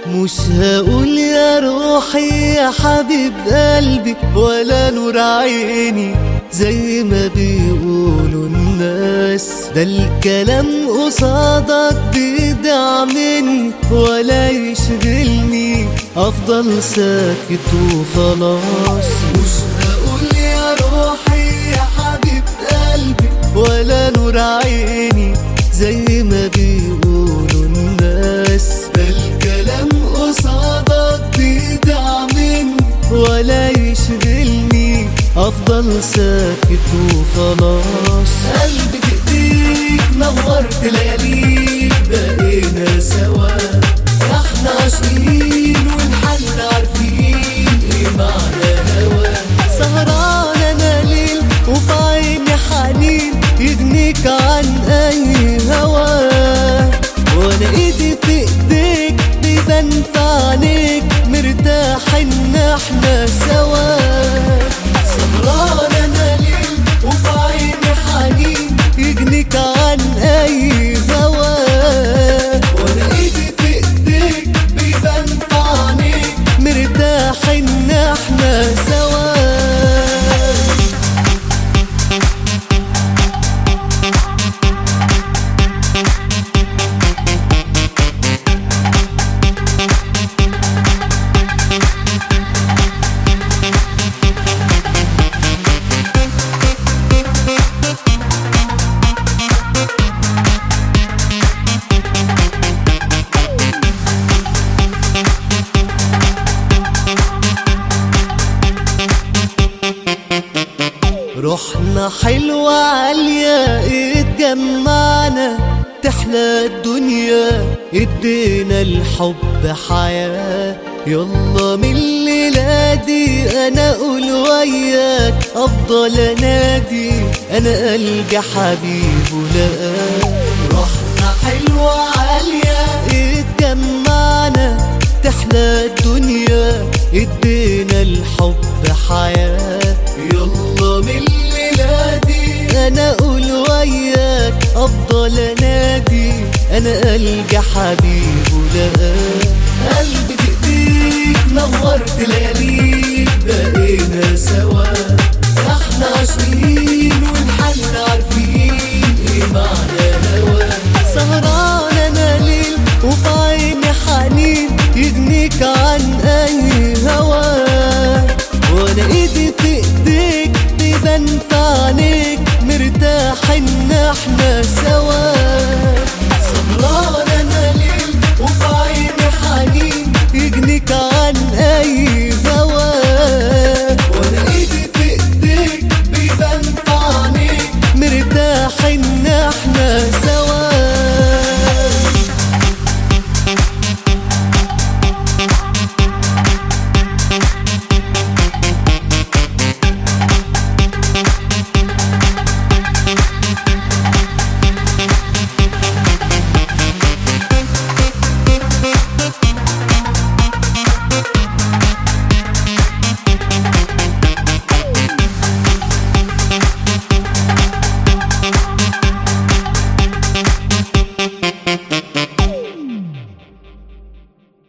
مش هقول يا روحي يا حبيب قلبي ولا نور عيني زي ما بيقولوا الناس ده الكلام قصادك بيدع مني ولا يشغلني افضل ساكت وخلاص مش هقول يا روحي يا حبيب قلبي ولا نور عيني زي ما بيقولوا الناس ده الكلام قصادك بيدع مني ولا يشغلني افضل ساكت وخلاص قلبي في ايديك نورت لياليك بقينا سوا احنا عاشقين ونحن عارفين ايه معنى هوا سهران انا ليل وفي عيني حنين يغنيك عن اي هوا وانا ايدي في ايديك بيبان في عينيك مرتاح ان احنا سوا سهران انا ليل وفي عيني حنين يغنيك عن اي هوا وانا ايدي في ايديك بيبان في عينيك مرتاح ان احنا سوا روحنا حلوة عالية اتجمعنا تحلى الدنيا ادينا الحب حياة يلا من الليلة دي انا اقول وياك افضل انادي انا قلبي حبيب ولقاك روحنا حلوة عالية اتجمعنا تحلى الدنيا ادينا الحب حياة يلا من الليلة دي انا اقول وياك افضل انادي انا قلبي حبيب ولقاك قلبي في ايديك نورت لياليك بقينا سوا احنا عاشقين ونحن عارفين ايه معنى هوا سهران انا ليل وفي عيني حنين يغنيك عن اي هوا وانا ايدي في ايديك بيبان في عينيك مرتاح ان احنا سوا سهران